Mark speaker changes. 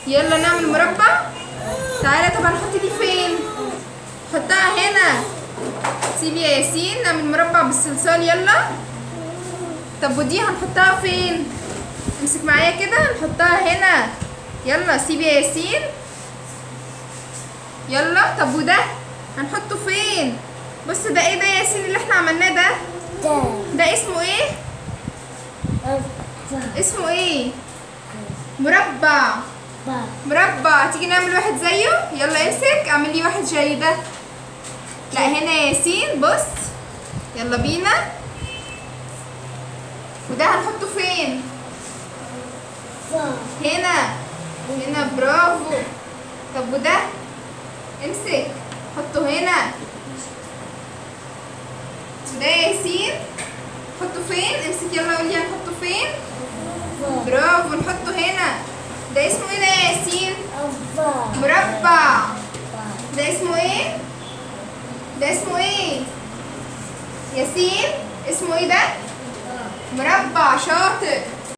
Speaker 1: يلا نعمل مربع تعالى طب هنحط دي فين حطها هنا سيبي يا ياسين نعمل مربع بالصلصال يلا طب ودي هنحطها فين امسك معايا كده نحطها هنا يلا سيبي يا ياسين يلا طب وده هنحطه فين بص ده ايه ده يا ياسين اللي احنا عملناه ده
Speaker 2: ده
Speaker 1: ده اسمه ايه اسمه ايه مربع
Speaker 2: با
Speaker 1: مربع تيجي نعمل واحد زيه يلا امسك اعمل لي واحد زي ده لا هنا يا ياسين بص يلا بينا وده هنحطه فين
Speaker 2: فا
Speaker 1: هنا هنا برافو طب وده امسك حطه هنا وده يا ياسين حطه فين امسك يلا قولي هنحطه فين
Speaker 2: فا
Speaker 1: برافو نحطه هنا ده اسمه ايه ده يا ياسين
Speaker 2: فا
Speaker 1: مربع ده اسمه ايه ده اسمه ايه ياسين اسمه ايه ده مربع شاطر